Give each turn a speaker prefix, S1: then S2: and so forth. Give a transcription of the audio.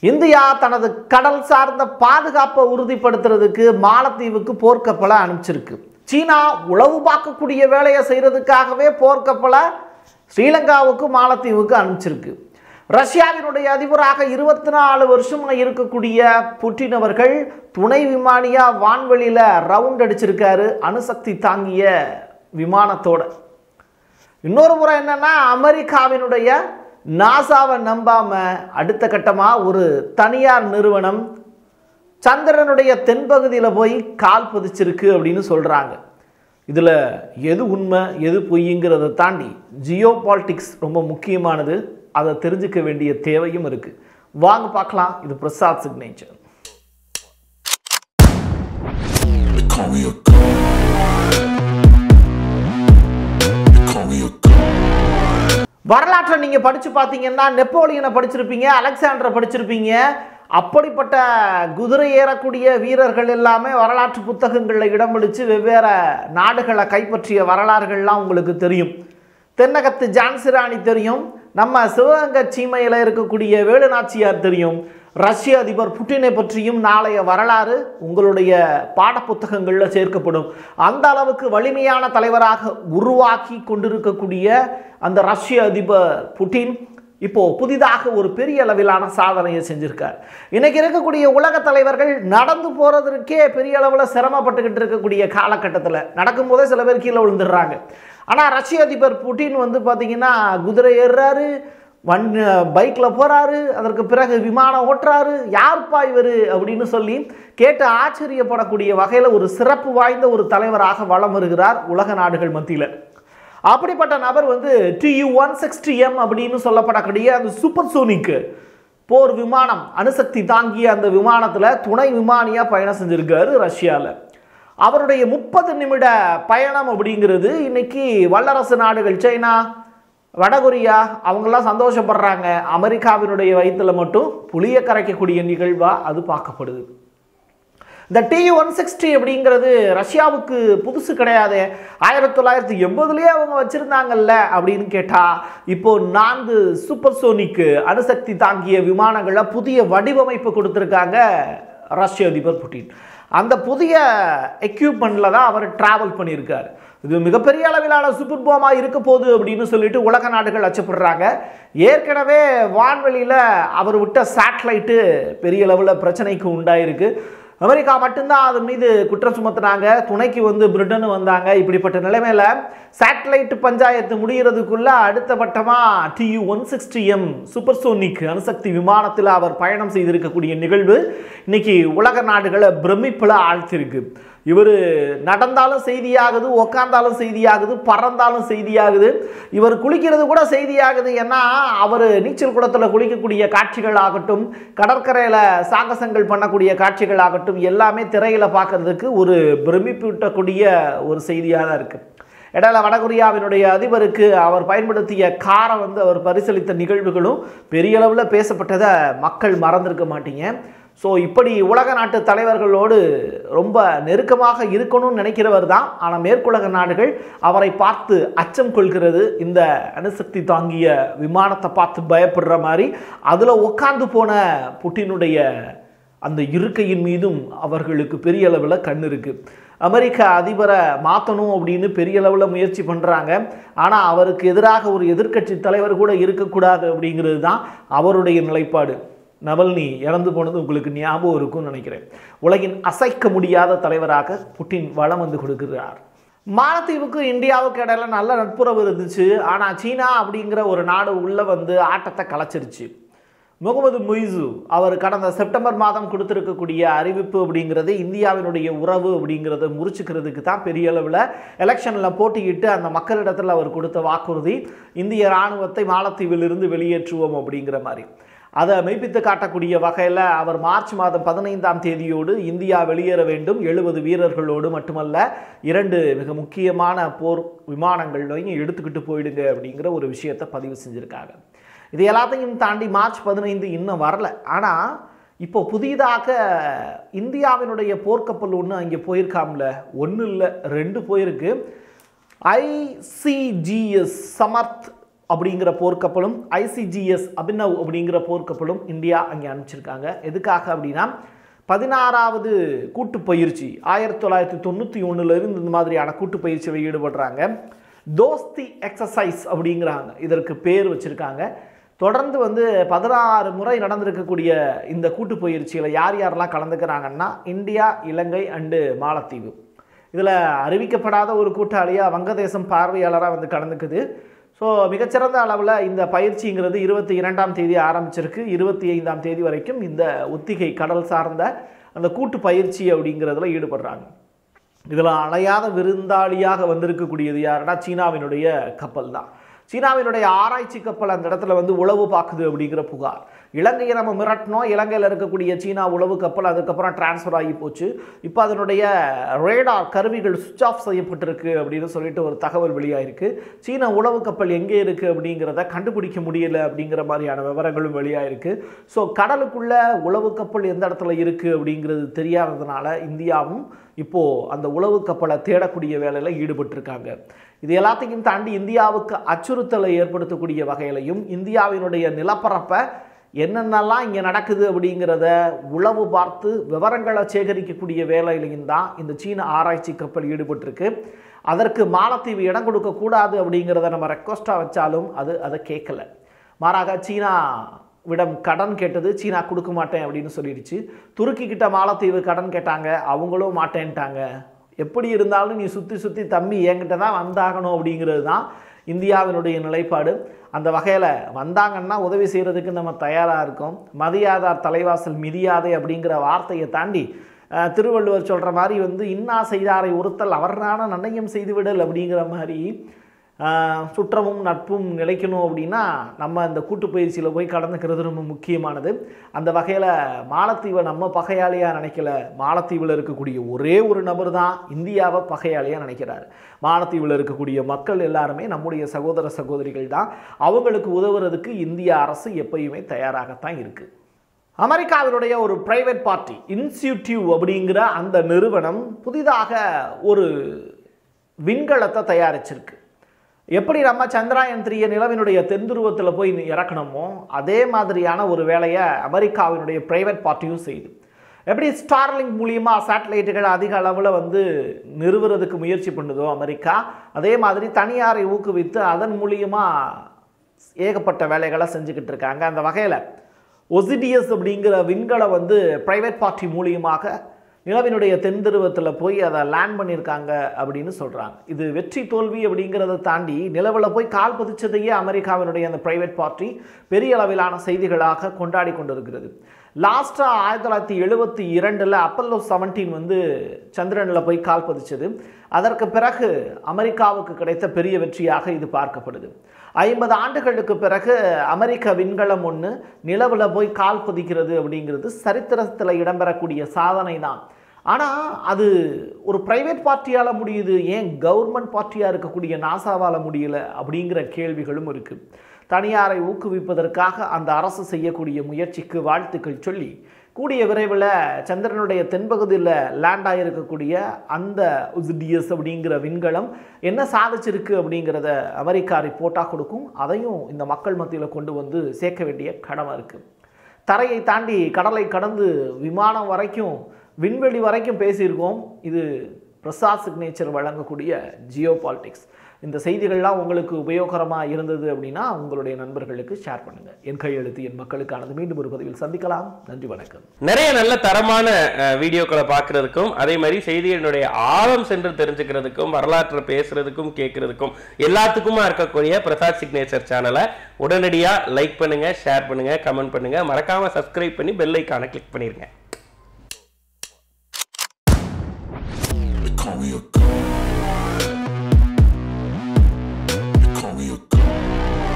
S1: India தனது கடல் சார்ந்த பாதுகாப்பை உறுதிப்படுத்துறதுக்கு மாலத்தீவுக்கு போர்க்கப்பலை அனுப்பிச்சிருக்கு சீனா உளவு பார்க்கக்கூடிய வேலையை செய்கிறதுக்காகவே போர்க்கப்பலை ஸ்ரீலங்காவுக்கு மாலத்தீவுக்கு அனுப்பிச்சிருக்கு ரஷ்யாவினுடைய அதிபராக இருபத்தி நாலு வருஷமா இருக்கக்கூடிய புட்டின் அவர்கள் துணை விமானியா வான்வெளியில ரவுண்ட் அடிச்சிருக்காரு அணுசக்தி தாங்கிய விமானத்தோட இன்னொரு முறை என்னன்னா அமெரிக்காவினுடைய நாசாவை நம்பாம அடுத்த கட்டமா ஒரு தனியார் நிறுவனம் சந்திரனுடைய தென்பகுதியில் போய் கால் பதிச்சிருக்கு அப்படின்னு சொல்றாங்க இதில் எது உண்மை எது பொய்ங்கிறத தாண்டி ஜியோ பாலிட்டிக்ஸ் ரொம்ப முக்கியமானது அதை தெரிஞ்சுக்க வேண்டிய தேவையும் இருக்கு வாங்க பார்க்கலாம் இது Prasad signature
S2: They call me a god. They call me a god.
S1: வரலாற்றை நீங்க படிச்சு பார்த்தீங்கன்னா நெப்போலியனை படிச்சிருப்பீங்க அலெக்சாண்டரை படிச்சிருப்பீங்க அப்படிப்பட்ட குதிரை ஏறக்கூடிய வீரர்கள் எல்லாமே வரலாற்று புத்தகங்களில் இடம் பிடிச்சு வெவ்வேறு நாடுகளை கைப்பற்றிய வரலாறுகள்லாம் உங்களுக்கு தெரியும் தென்னகத்து ஜான்சிராணி தெரியும் நம்ம சிவகங்கை சீமையில் இருக்கக்கூடிய வேலுநாச்சியார் தெரியும் ரஷ்ய அதிபர் புட்டினை பற்றியும் நாளைய வரலாறு உங்களுடைய பாடப்புத்தகங்களில் சேர்க்கப்படும் அந்த அளவுக்கு வலிமையான தலைவராக உருவாக்கி கொண்டிருக்கக்கூடிய அந்த ரஷ்ய அதிபர் புட்டின் இப்போ புதிதாக ஒரு பெரிய அளவிலான சாதனையை செஞ்சிருக்கார் இன்னைக்கு இருக்கக்கூடிய உலக தலைவர்கள் நடந்து போறதற்கே பெரிய அளவில் சிரமப்பட்டுக்கிட்டு இருக்கக்கூடிய காலகட்டத்தில் நடக்கும்போதே சில பேர் கீழே விழுந்துடுறாங்க ஆனால் ரஷ்ய அதிபர் புட்டின் வந்து பார்த்தீங்கன்னா குதிரை ஏறுறாரு வன் பைக்கில் போகிறாரு அதற்கு பிறகு விமானம் ஓட்டுறாரு யார்ப்பா இவர் அப்படின்னு சொல்லி கேட்டு ஆச்சரியப்படக்கூடிய வகையில் ஒரு சிறப்பு வாய்ந்த ஒரு தலைவராக வலம் வருகிறார் உலக நாடுகள் மத்தியில் அப்படிப்பட்ட நபர் வந்து டியூ ஒன் சிக்ஸ்டி எம் அப்படின்னு சொல்லப்படக்கூடிய அந்த சூப்பர் சோனிக்கு போர் விமானம் அணுசக்தி தாங்கிய அந்த விமானத்தில் துணை விமானியாக பயணம் செஞ்சிருக்காரு ரஷ்யாவில் அவருடைய முப்பது நிமிட பயணம் அப்படிங்கிறது இன்னைக்கு வல்லரசு நாடுகள் சைனா வடகொரியா அவங்கெல்லாம் சந்தோஷப்படுறாங்க அமெரிக்காவினுடைய வயிற்றுல மட்டும் புளிய கரைக்கக்கூடிய நிகழ்வாக அது பார்க்கப்படுது இந்த டி ஒன் சிக்ஸ்டி அப்படிங்கிறது ரஷ்யாவுக்கு புதுசு கிடையாது ஆயிரத்தி தொள்ளாயிரத்தி எண்பதுலேயே அவங்க வச்சுருந்தாங்கல்ல அப்படின்னு கேட்டால் இப்போ நான்கு சூப்பர் சோனிக்கு அணுசக்தி தாங்கிய விமானங்களை புதிய வடிவமைப்பு கொடுத்துருக்காங்க ரஷ்ய அதிபர் புட்டின் அந்த புதிய எக்யூப்மெண்ட்டில் தான் அவர் டிராவல் பண்ணியிருக்கார் இது மிகப்பெரிய அளவிலான சூப்பர் போமா இருக்க போகுது அப்படின்னு சொல்லிட்டு உலக நாடுகள் அச்சப்படுறாங்க ஏற்கனவே வான்வெளியில் அவர் விட்ட சேட்டலைட்டு பெரிய அளவில் பிரச்சனைக்கு உண்டாயிருக்கு அமெரிக்கா மட்டும்தான் அது மீது குற்றம் சுமத்துனாங்க துணைக்கு வந்து பிரிட்டன் வந்தாங்க இப்படிப்பட்ட நிலைமையில சேட்டலைட் பஞ்சாயத்து முடிகிறதுக்குள்ள அடுத்த பட்டமாக TU one sixty M supersonic அணுசக்தி விமானத்தில் அவர் பயணம் செய்திருக்கக்கூடிய நிகழ்வு இன்னைக்கு உலக நாடுகளை பிரமிப்பில் ஆழ்த்திருக்கு இவர் நடந்தாலும் செய்தியாகுது உக்காந்தாலும் செய்தியாகுது பறந்தாலும் செய்தியாகுது இவர் குளிக்கிறது கூட செய்தியாகுது ஏன்னா அவர் நீச்சல் குளத்தில் குளிக்கக்கூடிய காட்சிகள் ஆகட்டும் கடற்கரையில் சாகசங்கள் பண்ணக்கூடிய காட்சிகள் ஆகட்டும் எல்லாமே திரையில் பார்க்கறதுக்கு ஒரு பிரமிப்பூட்டக்கூடிய ஒரு செய்தியாக தான் இருக்குது இடையில வடகொரியாவினுடைய அதிபருக்கு அவர் பயன்படுத்திய காரை வந்து அவர் பரிசீலித்த நிகழ்வுகளும் பெரிய அளவில் பேசப்பட்டதை மக்கள் மறந்திருக்க மாட்டீங்க ஸோ இப்படி உலக நாட்டு தலைவர்களோடு ரொம்ப நெருக்கமாக இருக்கணும்னு நினைக்கிறவர் தான் ஆனால் மேற்குலக நாடுகள் அவரை பார்த்து அச்சம் கொள்கிறது இந்த அணுசக்தி தாங்கிய விமானத்தை பார்த்து பயப்படுற மாதிரி அதில் உட்காந்து போன புட்டினுடைய அந்த இருக்கையின் மீதும் அவர்களுக்கு பெரிய அளவில் கண் இருக்குது அமெரிக்க அதிபரை மாற்றணும் அப்படின்னு பெரிய அளவில் முயற்சி பண்ணுறாங்க ஆனால் அவருக்கு எதிராக ஒரு எதிர்க்கட்சி தலைவர் கூட இருக்கக்கூடாது அப்படிங்கிறது தான் அவருடைய நிலைப்பாடு நவல்னி இறந்து போனது உங்களுக்கு ஞாபகம் இருக்கும்னு நினைக்கிறேன் உலகின் அசைக்க முடியாத தலைவராக புட்டின் வளம் வந்து கொடுக்கிறார் மாலத்தீவுக்கு இந்தியாவுக்கு இடையில நல்ல நட்புறவு இருந்துச்சு ஆனால் சீனா அப்படிங்கிற ஒரு நாடு உள்ளே வந்து ஆட்டத்தை கலைச்சிருச்சு முகமது முய்சு அவர் கடந்த செப்டம்பர் மாதம் கொடுத்திருக்கக்கூடிய அறிவிப்பு அப்படிங்கிறது இந்தியாவினுடைய உறவு அப்படிங்கிறத முறிச்சுக்கிறதுக்கு தான் பெரிய அளவில் எலெக்ஷனில் போட்டியிட்டு அந்த மக்களிடத்தில் அவர் கொடுத்த வாக்குறுதி இந்திய இராணுவத்தை மாலத்தீவிலிருந்து வெளியேற்றுவோம் அப்படிங்கிற மாதிரி அதை மெய்ப்பித்து காட்டக்கூடிய வகையில் அவர் மார்ச் மாதம் பதினைந்தாம் தேதியோடு இந்தியா வெளியேற வேண்டும் எழுபது வீரர்களோடு மட்டுமல்ல இரண்டு மிக முக்கியமான போர் விமானங்களையும் எடுத்துக்கிட்டு போயிடுங்க அப்படிங்கிற ஒரு விஷயத்தை பதிவு செஞ்சுருக்காங்க இது எல்லாத்தையும் தாண்டி மார்ச் பதினைந்து இன்னும் வரல ஆனால் இப்போ புதிதாக இந்தியாவினுடைய போர்க்கப்பல் ஒன்று அங்கே போயிருக்காம்ல ஒன்று இல்லை ரெண்டு போயிருக்கு ஐசிஜிஎஸ் சமர்த் அப்படிங்கிற போர்க்கப்பலும் ஐசிஜிஎஸ் அபினவ் அப்படிங்கிற போர்க்கப்பலும் இந்தியா அங்கே அனுப்பிச்சிருக்காங்க எதுக்காக அப்படின்னா பதினாறாவது கூட்டு பயிற்சி ஆயிரத்தி தொள்ளாயிரத்தி தொண்ணூற்றி ஒன்றுலேருந்து இந்த மாதிரியான கூட்டு பயிற்சியில் ஈடுபடுறாங்க தோஸ்தி எக்ஸசைஸ் அப்படிங்கிறாங்க இதற்கு பேர் வச்சுருக்காங்க தொடர்ந்து வந்து பதினாறு முறை நடந்திருக்கக்கூடிய இந்த கூட்டு பயிற்சியில் யார் யாரெல்லாம் கலந்துக்கிறாங்கன்னா இந்தியா இலங்கை அண்டு மாலத்தீவு இதில் அறிவிக்கப்படாத ஒரு கூட்டாளியாக வங்கதேசம் பார்வையாளராக வந்து கலந்துக்குது ஸோ மிகச்சிறந்த அளவில் இந்த பயிற்சிங்கிறது இருபத்தி இரண்டாம் தேதி ஆரம்பிச்சிருக்கு இருபத்தி ஐந்தாம் தேதி வரைக்கும் இந்த ஒத்திகை கடல் சார்ந்த அந்த கூட்டு பயிற்சி அப்படிங்கிறதுல ஈடுபடுறாங்க இதில் அலையாத விருந்தாளியாக வந்திருக்கக்கூடியது யாருன்னா சீனாவினுடைய கப்பல் தான் சீனாவினுடைய ஆராய்ச்சி கப்பல் அந்த இடத்துல வந்து உளவு பார்க்குது அப்படிங்கிற புகார் இலங்கையை நம்ம மிரட்டினோம் இலங்கையில் இருக்கக்கூடிய சீனா உளவு கப்பல் அதுக்கப்புறம் டிரான்ஸ்ஃபர் ஆகி போச்சு இப்போ அதனுடைய ரேடார் கருவிகள் சுவிச் ஆஃப் செய்யப்பட்டிருக்கு அப்படின்னு சொல்லிட்டு ஒரு தகவல் வெளியாயிருக்கு சீன உளவு கப்பல் எங்கே இருக்குது அப்படிங்கிறத கண்டுபிடிக்க முடியல அப்படிங்கிற மாதிரியான விவரங்களும் வெளியாயிருக்கு ஸோ கடலுக்குள்ள உளவு கப்பல் எந்த இடத்துல இருக்குது அப்படிங்கிறது தெரியாததுனால இந்தியாவும் இப்போது அந்த உளவு கப்பலை தேடக்கூடிய வேலையில் ஈடுபட்டிருக்காங்க இது எல்லாத்தையும் தாண்டி இந்தியாவுக்கு அச்சுறுத்தலை ஏற்படுத்தக்கூடிய வகையிலையும் இந்தியாவினுடைய நிலப்பரப்பை என்னென்னலாம் இங்கே நடக்குது அப்படிங்கிறத உளவு பார்த்து விவரங்களை சேகரிக்கக்கூடிய வேலையிலையும் தான் இந்த சீன ஆராய்ச்சி கப்பல் ஈடுபட்டிருக்கு அதற்கு மாலத்தீவு இடம் கொடுக்கக்கூடாது அப்படிங்கிறத நம்ம ரெக்வஸ்ட்டாக வச்சாலும் அது அதை கேட்கல மாறாக சீனா விடம் கடன் கேட்டது சீனா கொடுக்க மாட்டேன் அப்படின்னு சொல்லிடுச்சு துருக்கி கிட்ட மாலத்தீவு கடன் கேட்டாங்க அவங்களும் மாட்டேன்ட்டாங்க எப்படி இருந்தாலும் நீ சுற்றி சுற்றி தம்பி என்கிட்ட தான் வந்தாகணும் அப்படிங்கிறது தான் இந்தியாவினுடைய நிலைப்பாடு அந்த வகையில் வந்தாங்கன்னா உதவி செய்கிறதுக்கு நம்ம தயாராக இருக்கோம் மதியாதார் தலைவாசல் மிதியாதை அப்படிங்கிற வார்த்தையை தாண்டி அஹ், திருவள்ளுவர் சொல்கிற மாதிரி வந்து இன்னா செய்தாரை ஒருத்தல் அவர்னான நன்னயம் செய்துவிடல் அப்படிங்கிற மாதிரி ஆஹ் சுற்றமும் நட்பும் நிலைக்கணும் அப்படின்னா நம்ம அந்த கூட்டு பயிற்சியில் போய் கலந்துக்கிறது ரொம்ப முக்கியமானது அந்த வகையில் மாலத்தீவை நம்ம பகையாளியாக நினைக்கல மாலத்தீவில் இருக்கக்கூடிய ஒரே ஒரு நபர் தான் இந்தியாவை பகையாளியாக நினைக்கிறார் மாலத்தீவில் இருக்கக்கூடிய மக்கள் எல்லாருமே நம்முடைய சகோதர சகோதரிகள் தான் அவங்களுக்கு உதவுறதுக்கு இந்திய அரசு எப்பயுமே தயாராகத்தான் இருக்குது அமெரிக்காவினுடைய ஒரு பிரைவேட் பார்ட்டி இன்ஸ்டியூட்டிவ் அப்படிங்கிற அந்த நிறுவனம் புதிதாக ஒரு விண்கலத்தை தயாரிச்சிருக்கு எப்படி நம்ம சந்திராயன் த்ரீய நிலவினுடைய தென்துருவத்தில் போய் இறக்கணுமோ அதே மாதிரியான ஒரு வேலையை அமெரிக்காவினுடைய பிரைவேட் பார்ட்டியும் செய்யுது எப்படி ஸ்டார்லிங் மூலியமாக சேட்டலைட்டுகள் அதிக அளவில் வந்து நிறுவுறதுக்கு முயற்சி பண்ணுதோ அமெரிக்கா அதே மாதிரி தனியாரை ஊக்குவித்து அதன் மூலியமாக ஏகப்பட்ட வேலைகளை செஞ்சுக்கிட்டு இருக்காங்க அந்த வகையில் ஒசிடிஎஸ் அப்படிங்கிற விண்கலை வந்து பிரைவேட் பார்ட்டி மூலியமாக நிலவினுடைய தென் துருவத்தில் போய் அதை லேண்ட் பண்ணியிருக்காங்க அப்படின்னு சொல்கிறாங்க இது வெற்றி தோல்வி அப்படிங்கிறத தாண்டி நிலவில் போய் கால் பதிச்சதையே அமெரிக்காவினுடைய அந்த பிரைவேட் பார்ட்டி பெரிய அளவிலான செய்திகளாக கொண்டாடி கொண்டிருக்கிறது லாஸ்ட்டாக ஆயிரத்தி தொள்ளாயிரத்தி எழுபத்தி இரண்டில் அப்பல்லோ செவன்டீன் வந்து சந்திரனில் போய் கால் பதிச்சது அதற்கு பிறகு அமெரிக்காவுக்கு கிடைத்த பெரிய வெற்றியாக இது பார்க்கப்படுது ஐம்பது ஆண்டுகளுக்கு பிறகு அமெரிக்க விண்கலம் ஒன்று நிலவில் போய் கால் பதிக்கிறது அப்படிங்கிறது சரித்திரத்தில் இடம்பெறக்கூடிய சாதனை தான் ஆனால் அது ஒரு பிரைவேட் பார்ட்டியால் முடியுது ஏன் கவர்மெண்ட் பார்ட்டியாக இருக்கக்கூடிய நாசாவால் முடியல அப்படிங்கிற கேள்விகளும் இருக்குது தனியாரை ஊக்குவிப்பதற்காக அந்த அரசு செய்யக்கூடிய முயற்சிக்கு வாழ்த்துக்கள் சொல்லி கூடிய விரைவில் சந்திரனுடைய தென்பகுதியில் லேண்ட் ஆகியிருக்கக்கூடிய அந்த உஸ்டிஎஸ் அப்படிங்கிற விண்கலம் என்ன சாதிச்சிருக்கு அப்படிங்கிறத அமெரிக்கா ரிப்போர்ட்டாக கொடுக்கும் அதையும் இந்த மக்கள் மத்தியில் கொண்டு வந்து சேர்க்க வேண்டிய கடமை இருக்குது தரையை தாண்டி கடலை கடந்து விமானம் வரைக்கும் விண்வெளி வரைக்கும் பேசியிருக்கோம் இது பிரசாத் சிக்னேச்சர் வழங்கக்கூடிய ஜியோ பாலிடிக்ஸ் இந்த செய்திகள்லாம் உங்களுக்கு உபயோகரமாக இருந்தது அப்படின்னா உங்களுடைய நண்பர்களுக்கு ஷேர் பண்ணுங்கள் என் கையெழுத்து என் மக்களுக்கானது மீண்டும் ஒரு பதிவில் சந்திக்கலாம் நன்றி வணக்கம்
S3: நிறைய நல்ல தரமான அஹ், வீடியோக்களை பார்க்கறதுக்கும் அதே மாதிரி செய்திகளினுடைய ஆழம் சென்று தெரிஞ்சுக்கிறதுக்கும் வரலாற்றை பேசுறதுக்கும் கேட்கறதுக்கும் எல்லாத்துக்குமா இருக்கக்கூடிய பிரசாத் சிக்னேச்சர் சேனலை உடனடியா லைக் பண்ணுங்க ஷேர் பண்ணுங்க கமெண்ட் பண்ணுங்க மறக்காம சப்ஸ்கிரைப் பண்ணி பெல் ஐக்கானை கிளிக் பண்ணிருங்க
S2: They call me a god.